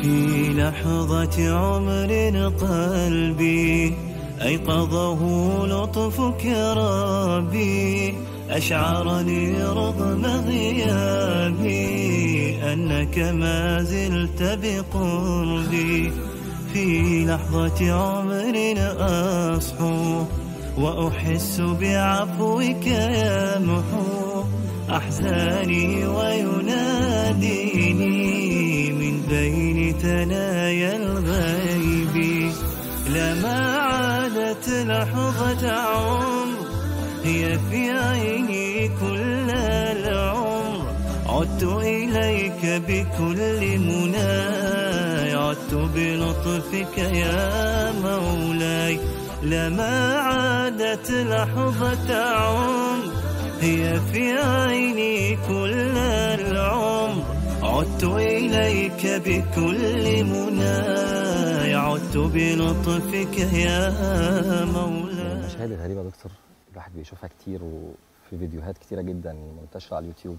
في لحظة عمر قلبي أيقظه لطفك ربي أشعرني رغم غيابي أنك ما زلت بقربي في لحظة عمر أصحو وأحس بعفوك يمحو أحزاني ويناديني من بين ثنايا الغيب لما عادت لحظة عمر هي في عيني كل العمر عدت إليك بكل مناي عدت بلطفك يا مولاي لما عادت لحظة عمر هي في عيني كل العمر عدت إليك بكل مناي عدت بلطفك يا مولاي المشاهد الغريبة يا دكتور الواحد بيشوفها كتير وفي فيديوهات كتيرة جدا منتشرة على اليوتيوب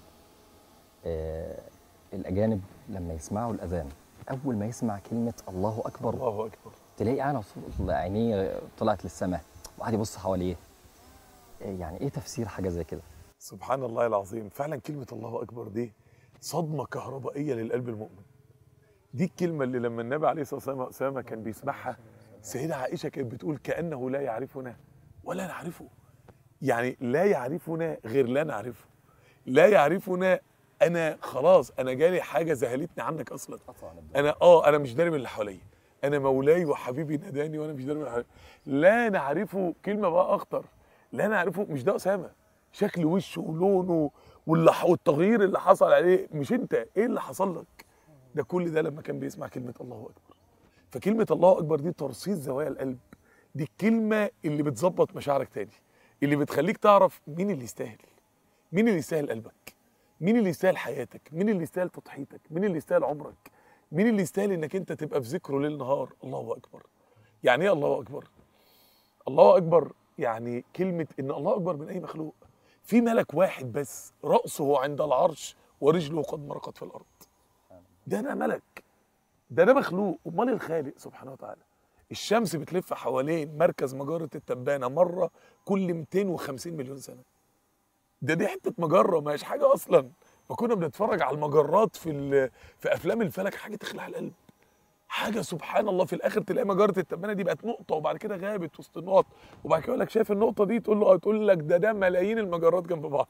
آه الأجانب لما يسمعوا الأذان أول ما يسمع كلمة الله أكبر الله اكبر تلاقي على طول عينيه طلعت للسماء وقعد يبص حواليه آه يعني إيه تفسير حاجة زي كده؟ سبحان الله العظيم فعلا كلمة الله أكبر دي صدمة كهربائية للقلب المؤمن دي الكلمة اللي لما النبي عليه الصلاة والسلام كان بيسمعها سيدة عائشة كانت بتقول كأنه لا يعرفنا ولا نعرفه يعني لا يعرفنا غير لا نعرفه لا يعرفنا انا خلاص انا جالي حاجه ذهلتني عنك اصلا انا اه انا مش داري من اللي حواليا انا مولاي وحبيبي ناداني وانا مش داري من اللي حواليا لا نعرفه كلمه بقى اخطر لا نعرفه مش ده اسامه شكل وشه ولونه واللي والتغيير اللي حصل عليه مش انت ايه اللي حصل لك ده كل ده لما كان بيسمع كلمه الله اكبر فكلمه الله اكبر دي ترصيد زوايا القلب دي الكلمه اللي بتظبط مشاعرك تاني اللي بتخليك تعرف مين اللي يستاهل مين اللي يستاهل قلبك مين اللي يستاهل حياتك مين اللي يستاهل تضحيتك مين اللي يستاهل عمرك مين اللي يستاهل انك انت تبقى في ذكره ليل نهار الله اكبر يعني ايه الله اكبر الله اكبر يعني كلمه ان الله اكبر من اي مخلوق في ملك واحد بس راسه عند العرش ورجله قد مرقت في الارض ده انا ملك ده انا مخلوق امال الخالق سبحانه وتعالى الشمس بتلف حوالين مركز مجرة التبانة مرة كل 250 مليون سنة ده دي حتة مجرة ما هيش حاجة أصلا فكنا بنتفرج على المجرات في في أفلام الفلك حاجة تخلع القلب حاجة سبحان الله في الآخر تلاقي مجرة التبانة دي بقت نقطة وبعد كده غابت وسط النقط وبعد كده يقول لك شايف النقطة دي تقول له تقول لك ده ده ملايين المجرات جنب بعض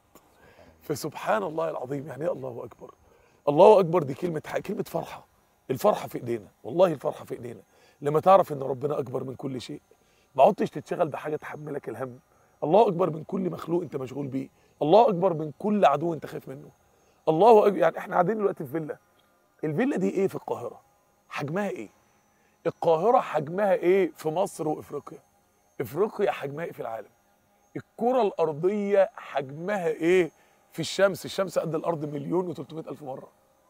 فسبحان الله العظيم يعني ايه الله أكبر الله أكبر دي كلمة حاجة كلمة فرحة الفرحة في إيدينا والله الفرحة في إيدينا لما تعرف ان ربنا اكبر من كل شيء ما عدتش تتشغل بحاجه تحملك الهم الله اكبر من كل مخلوق انت مشغول بيه الله اكبر من كل عدو انت خايف منه الله أكبر يعني احنا قاعدين دلوقتي في فيلا الفيلا دي ايه في القاهره حجمها ايه القاهره حجمها ايه في مصر وافريقيا افريقيا حجمها ايه في العالم الكره الارضيه حجمها ايه في الشمس الشمس قد الارض مليون و300 الف مره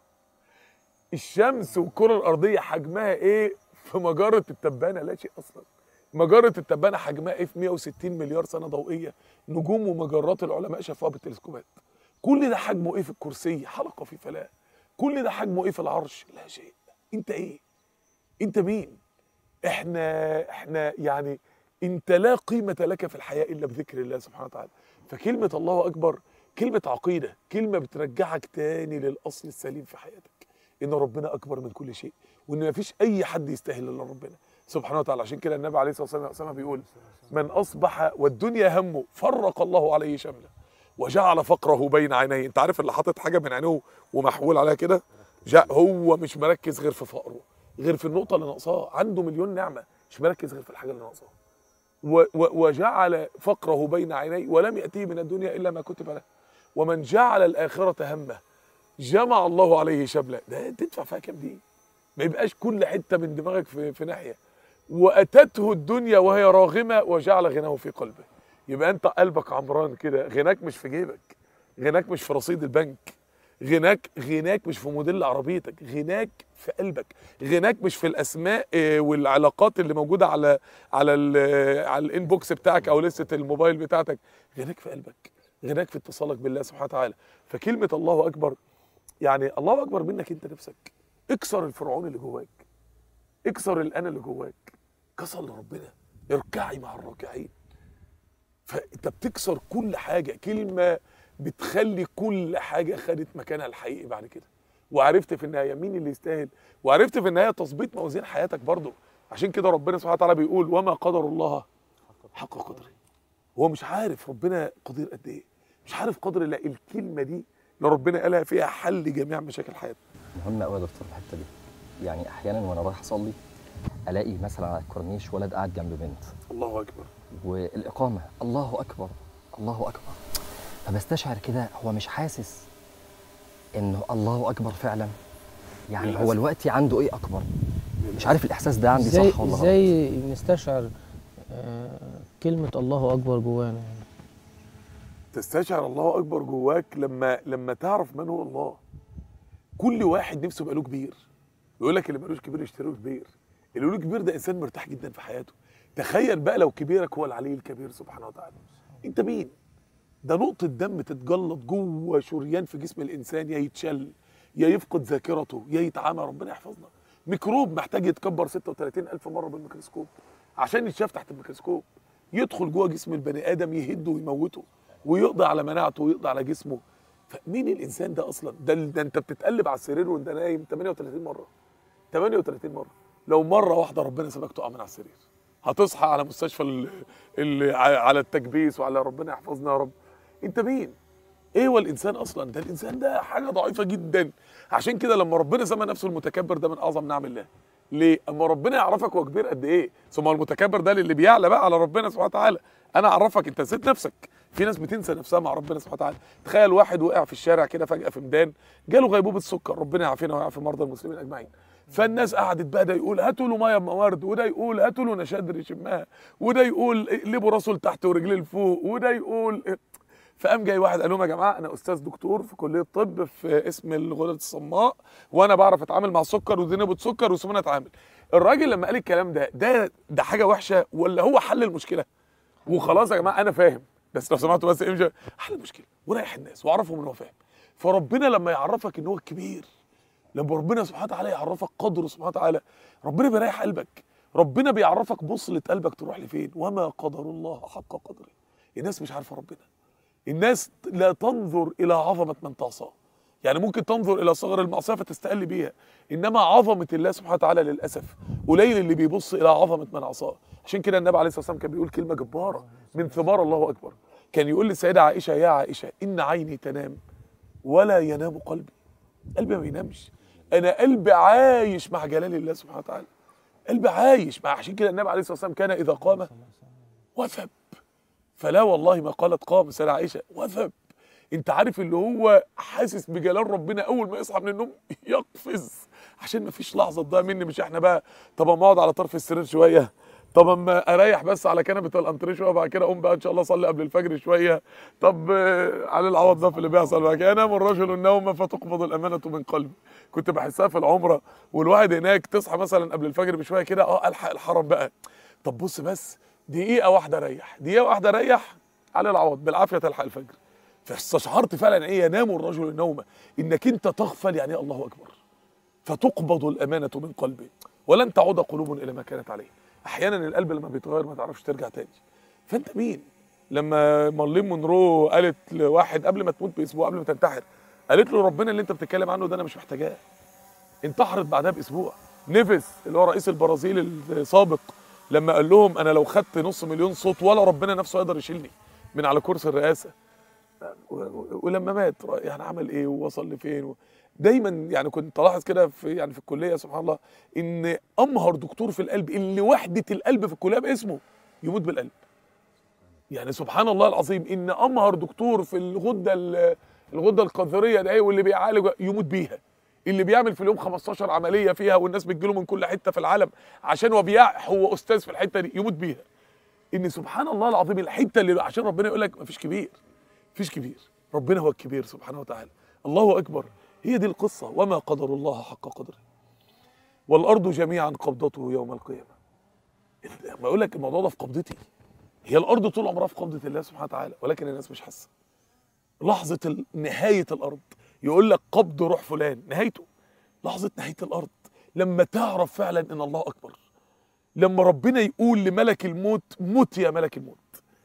الشمس والكره الارضيه حجمها ايه في مجرة التبانة لا شيء أصلا مجرة التبانة حجمها إيه في 160 مليار سنة ضوئية نجوم ومجرات العلماء شافوها بالتلسكوبات كل ده حجمه إيه في الكرسي حلقة في فلاة كل ده حجمه إيه في العرش لا شيء أنت إيه أنت مين إحنا إحنا يعني أنت لا قيمة لك في الحياة إلا بذكر الله سبحانه وتعالى فكلمة الله أكبر كلمة عقيدة كلمة بترجعك تاني للأصل السليم في حياتك إن ربنا أكبر من كل شيء وان مفيش اي حد يستاهل الا ربنا سبحانه وتعالى عشان كده النبي عليه الصلاه والسلام بيقول من اصبح والدنيا همه فرق الله عليه شمله وجعل فقره بين عينيه انت عارف اللي حاطط حاجه من عينيه ومحول عليها كده جاء هو مش مركز غير في فقره غير في النقطه اللي ناقصاه عنده مليون نعمه مش مركز غير في الحاجه اللي ناقصاه وجعل فقره بين عينيه ولم ياتيه من الدنيا الا ما كتب له ومن جعل الاخره همه جمع الله عليه شمله ده تدفع فيها كام دي ما يبقاش كل حته من دماغك في, في ناحيه واتته الدنيا وهي راغمه وجعل غناه في قلبه يبقى انت قلبك عمران كده غناك مش في جيبك غناك مش في رصيد البنك غناك غناك مش في موديل عربيتك غناك في قلبك غناك مش في الاسماء والعلاقات اللي موجوده على على على الانبوكس بتاعك او لسته الموبايل بتاعتك غناك في قلبك غناك في اتصالك بالله سبحانه وتعالى فكلمه الله اكبر يعني الله اكبر منك انت نفسك اكسر الفرعون اللي جواك اكسر الانا اللي جواك كسر لربنا اركعي مع الراكعين فانت بتكسر كل حاجه كلمه بتخلي كل حاجه خدت مكانها الحقيقي بعد كده وعرفت في النهايه مين اللي يستاهل وعرفت في النهايه تظبيط موازين حياتك برضه عشان كده ربنا سبحانه وتعالى بيقول وما قدر الله حق قدره هو مش عارف ربنا قدير قد ايه مش عارف قدر الله الكلمه دي اللي ربنا قالها فيها حل جميع مشاكل حياتنا مهم قوي يا دكتور الحته دي يعني احيانا وانا رايح اصلي الاقي مثلا على الكورنيش ولد قاعد جنب بنت الله اكبر والاقامه الله اكبر الله اكبر فبستشعر كده هو مش حاسس انه الله اكبر فعلا يعني للأسف. هو الوقت عنده ايه اكبر مش عارف الاحساس ده عندي ازاي صح ولا غلط ازاي نستشعر آه، كلمة الله أكبر جوانا يعني تستشعر الله اكبر جواك لما لما تعرف من هو الله كل واحد نفسه يبقى له كبير يقول لك اللي ملوش كبير يشتري له كبير اللي له كبير ده انسان مرتاح جدا في حياته تخيل بقى لو كبيرك هو العلي الكبير سبحانه وتعالى انت مين ده نقطة دم تتجلط جوه شريان في جسم الإنسان يا يتشل يا يفقد ذاكرته يا يتعامى ربنا يحفظنا ميكروب محتاج يتكبر 36 ألف مرة بالميكروسكوب عشان يتشاف تحت الميكروسكوب يدخل جوه جسم البني آدم يهده ويموته ويقضي على مناعته ويقضي على جسمه فمين الإنسان ده أصلا ده, ده أنت بتتقلب على السرير وأنت نايم 38 مرة 38 مرة لو مرة واحدة ربنا سابك تقع من على السرير هتصحى على مستشفى ال- ال- على التكبيس وعلى ربنا يحفظنا يا رب انت مين ايه هو الانسان اصلا ده الانسان ده حاجه ضعيفه جدا عشان كده لما ربنا سمى نفسه المتكبر ده من اعظم نعم الله ليه اما ربنا يعرفك هو كبير قد ايه ثم المتكبر ده اللي بيعلى بقى على ربنا سبحانه وتعالى انا اعرفك انت نسيت نفسك في ناس بتنسى نفسها مع ربنا سبحانه وتعالى تخيل واحد وقع في الشارع كده فجاه في ميدان جاله غيبوبه سكر ربنا يعافينا ويعافي مرضى المسلمين اجمعين فالناس قعدت بقى ده يقول هاتوا له ميه بموارد وده يقول هاتوا له نشادر يشمها وده يقول اقلبوا راسه لتحت ورجليه لفوق وده يقول فقام جاي واحد قال لهم يا جماعه انا استاذ دكتور في كليه طب في اسم الغدد الصماء وانا بعرف اتعامل مع السكر ودي نبض سكر وسيبوني اتعامل الراجل لما قال الكلام ده ده ده حاجه وحشه ولا هو حل المشكله وخلاص يا جماعه انا فاهم بس لو سمحتوا بس امشي حل المشكله وريح الناس وعرفهم ان هو فاهم فربنا لما يعرفك ان هو الكبير لما ربنا سبحانه وتعالى يعرفك قدره سبحانه وتعالى ربنا بيريح قلبك ربنا بيعرفك بوصلة قلبك تروح لفين وما قدر الله حق قدره الناس مش عارفه ربنا الناس لا تنظر الى عظمه من تعصاه يعني ممكن تنظر الى صغر المعصيه فتستقل بيها انما عظمه الله سبحانه وتعالى للاسف قليل اللي بيبص الى عظمه من عصاه عشان كده النبي عليه الصلاه والسلام كان بيقول كلمه جباره من ثمار الله اكبر كان يقول للسيده عائشه يا عائشه ان عيني تنام ولا ينام قلبي قلبي ما بينامش انا قلبي عايش مع جلال الله سبحانه وتعالى قلبي عايش مع عشان كده النبي عليه الصلاه والسلام كان اذا قام وثب فلا والله ما قالت قام سيدة عائشه وثب انت عارف اللي هو حاسس بجلال ربنا اول ما يصحى من النوم يقفز عشان ما فيش لحظه تضيع مني مش احنا بقى طب اما اقعد على طرف السرير شويه طب اما اريح بس على كنبه الانتريه شويه وبعد كده اقوم بقى ان شاء الله اصلي قبل الفجر شويه طب آه، على العوض ده في اللي بيحصل بقى كده ينام الرجل النوم فتقبض الامانه من قلبه كنت بحسها في العمره والواحد هناك تصحى مثلا قبل الفجر بشويه كده اه الحق الحرم بقى طب بص بس دقيقه واحده ريح دقيقه واحده ريح على العوض بالعافيه تلحق الفجر فاستشعرت فعلا ايه ينام الرجل النوم انك انت تغفل يعني إيه الله اكبر فتقبض الامانه من قلبه ولن تعود قلوب الى ما كانت عليه احيانا القلب لما بيتغير ما تعرفش ترجع تاني فانت مين لما مارلين مونرو قالت لواحد قبل ما تموت باسبوع قبل ما تنتحر قالت له ربنا اللي انت بتتكلم عنه ده انا مش محتاجاه انتحرت بعدها باسبوع نيفيس اللي هو رئيس البرازيل السابق لما قال لهم انا لو خدت نص مليون صوت ولا ربنا نفسه يقدر يشيلني من على كرسي الرئاسه و- و- ولما مات يعني عمل ايه ووصل لفين و... دايما يعني كنت الاحظ كده في يعني في الكليه سبحان الله ان امهر دكتور في القلب اللي وحده القلب في الكليه باسمه يموت بالقلب يعني سبحان الله العظيم ان امهر دكتور في الغده ال- الغده القذريه ده واللي بيعالج يموت بيها اللي بيعمل في اليوم 15 عمليه فيها والناس بتجيله من كل حته في العالم عشان هو بيع هو استاذ في الحته دي يموت بيها ان سبحان الله العظيم الحته اللي عشان ربنا يقول لك مفيش كبير مفيش كبير ربنا هو الكبير سبحانه وتعالى الله اكبر هي دي القصه وما قدر الله حق قدره والارض جميعا قبضته يوم القيامه ما اقول لك الموضوع ده في قبضتي هي الارض طول عمرها في قبضه الله سبحانه وتعالى ولكن الناس مش حاسه لحظه ال- نهايه الارض يقول لك قبض روح فلان نهايته لحظه نهايه الارض لما تعرف فعلا ان الله اكبر لما ربنا يقول لملك الموت موت يا ملك الموت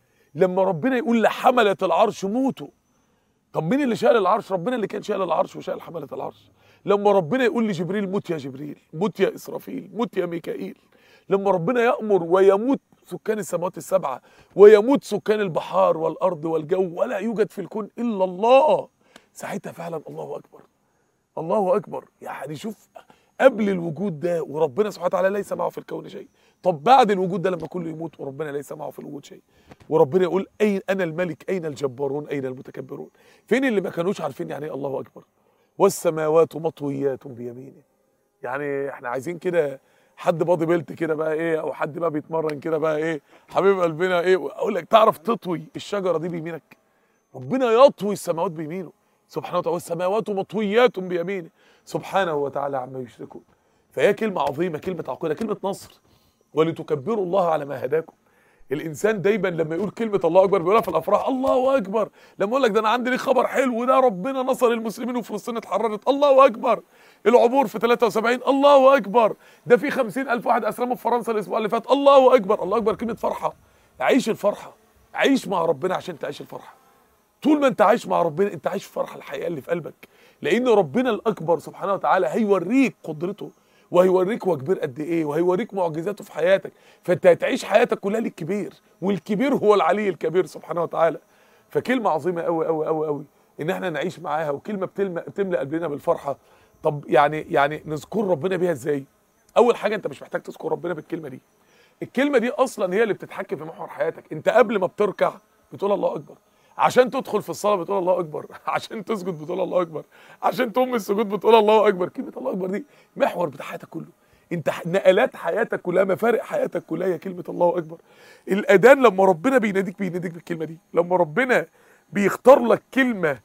لما ربنا يقول لحمله العرش موتوا طب مين اللي شال العرش ربنا اللي كان شال العرش وشال حمله العرش لما ربنا يقول لجبريل موت يا جبريل موت يا اسرافيل موت يا ميكائيل لما ربنا يامر ويموت سكان السماوات السبعه ويموت سكان البحار والارض والجو ولا يوجد في الكون الا الله ساعتها فعلا الله اكبر الله اكبر يعني شوف قبل الوجود ده وربنا سبحانه وتعالى ليس معه في الكون شيء طب بعد الوجود ده لما كله يموت وربنا ليس معه في الوجود شيء وربنا يقول اين انا الملك اين الجبارون اين المتكبرون فين اللي ما كانوش عارفين يعني ايه الله اكبر والسماوات مطويات بيمينه يعني احنا عايزين كده حد باضي بيلت كده بقى ايه او حد بقى بيتمرن كده بقى ايه حبيب قلبنا ايه اقول لك تعرف تطوي الشجره دي بيمينك ربنا يطوي السماوات بيمينه سبحانه وتعالى والسماوات مطويات بيمينه سبحانه وتعالى عما يشركون فهي كلمة عظيمة كلمة عقيدة كلمة نصر ولتكبروا الله على ما هداكم الانسان دايما لما يقول كلمه الله اكبر بيقولها في الافراح الله اكبر لما يقول لك ده انا عندي ليه خبر حلو ده ربنا نصر المسلمين وفلسطين اتحررت الله اكبر العبور في 73 الله اكبر ده في 50 الف واحد اسلموا في فرنسا الاسبوع اللي فات الله اكبر الله اكبر كلمه فرحه عيش الفرحه عيش مع ربنا عشان تعيش الفرحه طول ما انت عايش مع ربنا انت عايش في فرحه الحقيقه اللي في قلبك لان ربنا الاكبر سبحانه وتعالى هيوريك قدرته وهيوريك هو كبير قد ايه وهيوريك معجزاته في حياتك فانت هتعيش حياتك كلها للكبير والكبير هو العلي الكبير سبحانه وتعالى فكلمه عظيمه قوي قوي قوي قوي ان احنا نعيش معاها وكلمه بتلم بتملى قلبنا بالفرحه طب يعني يعني نذكر ربنا بيها ازاي اول حاجه انت مش محتاج تذكر ربنا بالكلمه دي الكلمه دي اصلا هي اللي بتتحكم في محور حياتك انت قبل ما بتركع بتقول الله اكبر عشان تدخل في الصلاه بتقول الله اكبر عشان تسجد بتقول الله اكبر عشان تقوم من السجود بتقول الله اكبر كلمه الله اكبر دي محور بتاع حياتك كله انت ح- نقلات حياتك كلها مفارق حياتك كلها هي كلمه الله اكبر الاذان لما ربنا بيناديك بيناديك بالكلمه دي لما ربنا بيختار لك كلمه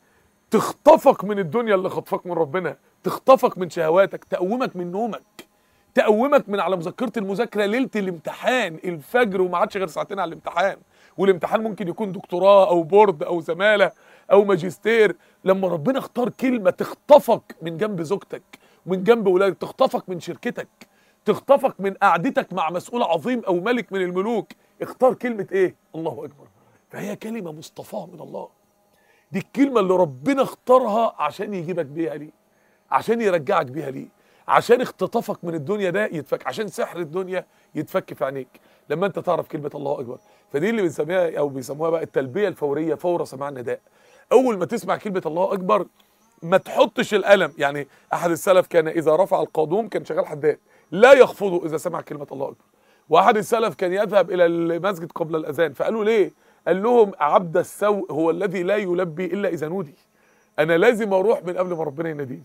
تخطفك من الدنيا اللي خطفك من ربنا تخطفك من شهواتك تقومك من نومك تقومك من على مذكره المذاكره ليله الامتحان الفجر وما عادش غير ساعتين على الامتحان والامتحان ممكن يكون دكتوراه او بورد او زماله او ماجستير لما ربنا اختار كلمه تخطفك من جنب زوجتك من جنب ولادك تخطفك من شركتك تخطفك من قعدتك مع مسؤول عظيم او ملك من الملوك اختار كلمه ايه الله اكبر فهي كلمه مصطفاه من الله دي الكلمه اللي ربنا اختارها عشان يجيبك بيها ليه عشان يرجعك بيها ليه عشان اختطافك من الدنيا ده يتفك عشان سحر الدنيا يتفك في عينيك لما انت تعرف كلمه الله اكبر فدي اللي بنسميها او بيسموها بقى التلبيه الفوريه فور سماع النداء اول ما تسمع كلمه الله اكبر ما تحطش القلم يعني احد السلف كان اذا رفع القادوم كان شغال حداد لا يخفضه اذا سمع كلمه الله اكبر واحد السلف كان يذهب الى المسجد قبل الاذان فقالوا ليه قال لهم عبد السوء هو الذي لا يلبي الا اذا نودي انا لازم اروح من قبل ما ربنا يناديني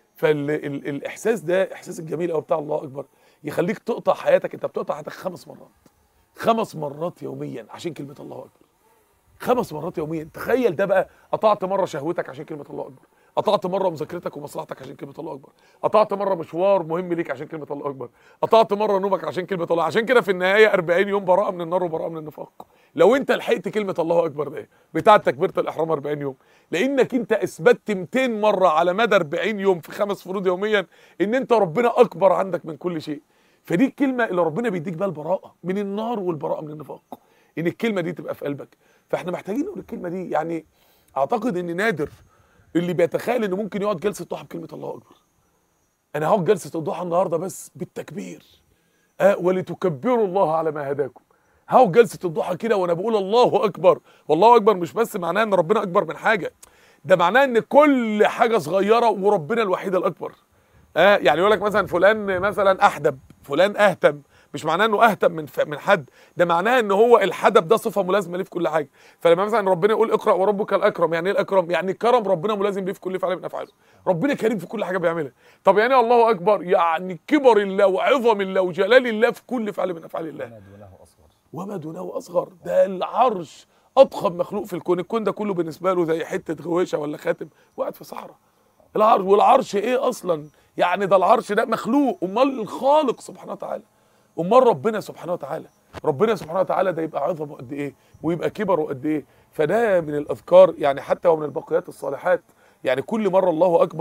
فالاحساس ده احساس الجميل قوي بتاع الله اكبر يخليك تقطع حياتك انت بتقطع حياتك خمس مرات خمس مرات يوميا عشان كلمه الله اكبر خمس مرات يوميا تخيل ده بقى قطعت مره شهوتك عشان كلمه الله اكبر قطعت مره مذاكرتك ومصلحتك عشان كلمه الله اكبر قطعت مره مشوار مهم ليك عشان كلمه الله اكبر قطعت مره نومك عشان كلمه الله عشان كده في النهايه 40 يوم براءه من النار وبراءه من النفاق لو انت لحقت كلمه الله اكبر ده بتاعه تكبيره الاحرام 40 يوم لانك انت اثبتت 200 مره على مدى 40 يوم في خمس فروض يوميا ان انت ربنا اكبر عندك من كل شيء فدي الكلمه اللي ربنا بيديك بيها البراءه من النار والبراءه من النفاق ان الكلمه دي تبقى في قلبك فاحنا محتاجين نقول الكلمه دي يعني اعتقد ان نادر اللي بيتخيل انه ممكن يقعد جلسه ضحى بكلمه الله اكبر انا هقعد جلسه الضحى النهارده بس بالتكبير آه ولتكبروا الله على ما هداكم هقعد جلسه الضحى كده وانا بقول الله اكبر والله اكبر مش بس معناه ان ربنا اكبر من حاجه ده معناه ان كل حاجه صغيره وربنا الوحيد الاكبر آه يعني يقول لك مثلا فلان مثلا احدب فلان اهتم مش معناه انه اهتم من ف... من حد ده معناه ان هو الحدب ده صفه ملازمه ليه في كل حاجه فلما مثلا ربنا يقول اقرا وربك الاكرم يعني ايه الاكرم يعني كرم ربنا ملازم ليه في كل فعل من افعاله ربنا كريم في كل حاجه بيعملها طب يعني إيه الله اكبر يعني كبر الله وعظم الله وجلال الله في كل فعل من افعال الله دونه اصغر وما دونه اصغر ده العرش اضخم مخلوق في الكون الكون ده كله بالنسبه له زي حته غويشه ولا خاتم وقعد في صحراء العرش والعرش ايه اصلا يعني ده العرش ده مخلوق امال الخالق سبحانه وتعالى امال ربنا سبحانه وتعالى ربنا سبحانه وتعالى ده يبقى عظمه قد ايه ويبقى كبره قد ايه فده من الاذكار يعني حتى ومن البقيات الصالحات يعني كل مره الله اكبر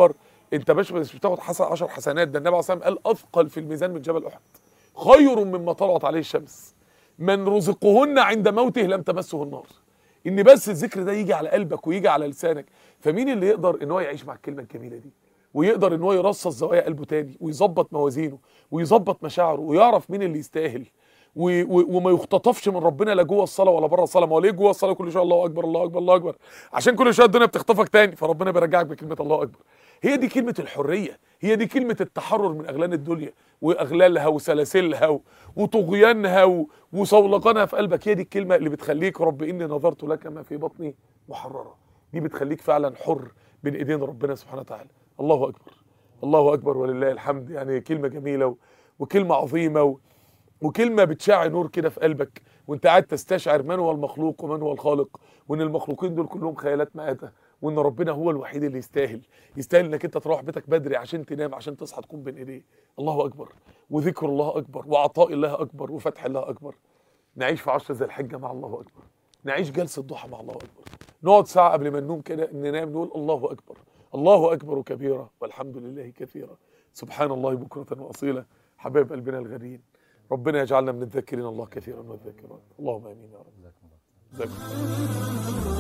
انت باش مش بتاخد حسن 10 حسنات ده النبي عليه الصلاه والسلام قال اثقل في الميزان من جبل احد خير مما طلعت عليه الشمس من رزقهن عند موته لم تمسه النار ان بس الذكر ده يجي على قلبك ويجي على لسانك فمين اللي يقدر ان هو يعيش مع الكلمه الجميله دي ويقدر ان هو يرصص زوايا قلبه تاني ويظبط موازينه ويظبط مشاعره ويعرف مين اللي يستاهل و و وما يختطفش من ربنا لا جوه الصلاه ولا بره الصلاه ما هو ليه جوه الصلاه كل شويه الله اكبر الله اكبر الله اكبر عشان كل شويه الدنيا بتخطفك تاني فربنا بيرجعك بكلمه الله اكبر هي دي كلمه الحريه هي دي كلمه التحرر من اغلال الدنيا واغلالها وسلاسلها و- وطغيانها و- وصولقانها في قلبك هي دي الكلمه اللي بتخليك رب اني نظرت لك ما في بطني محرره دي بتخليك فعلا حر بين ايدين ربنا سبحانه وتعالى الله اكبر الله اكبر ولله الحمد يعني كلمه جميله و- وكلمه عظيمه و... وكلمه بتشع نور كده في قلبك وانت قاعد تستشعر من هو المخلوق ومن هو الخالق وان المخلوقين دول كلهم خيالات مآتة وان ربنا هو الوحيد اللي يستاهل يستاهل انك انت تروح بيتك بدري عشان تنام عشان تصحى تكون بين ايديه الله اكبر وذكر الله اكبر وعطاء الله اكبر وفتح الله اكبر نعيش في عشر ذي الحجه مع الله اكبر نعيش جلسه ضحى مع الله اكبر نقعد ساعه قبل ما ننوم كده ننام نقول الله اكبر الله اكبر كبيرا والحمد لله كثيرا سبحان الله بكره واصيلا حبايب قلبنا الغاليين ربنا يجعلنا من الذاكرين الله كثيرا والذاكرات اللهم امين يا رب جزاكم الله.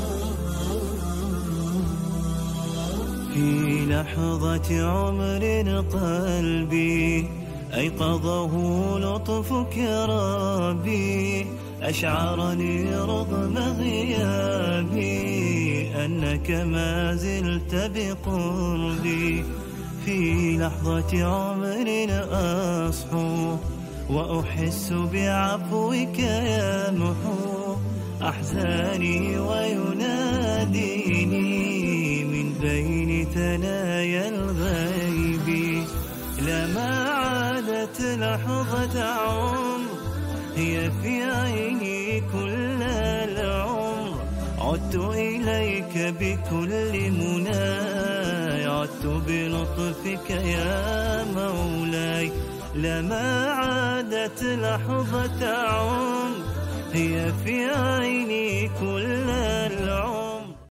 في لحظة عمر قلبي أيقظه لطفك يا ربي أشعرني رغم غيابي أنك ما زلت بقربي في لحظة عمر أصحو وأحس بعفوك يا محو أحزاني ويناديني من بين ثنايا الغيب لما عادت لحظة عمر هي في عيني كل العمر عدت إليك بكل مناي عدت بلطفك يا مولاي لما عادت لحظة عمر هي في عيني كل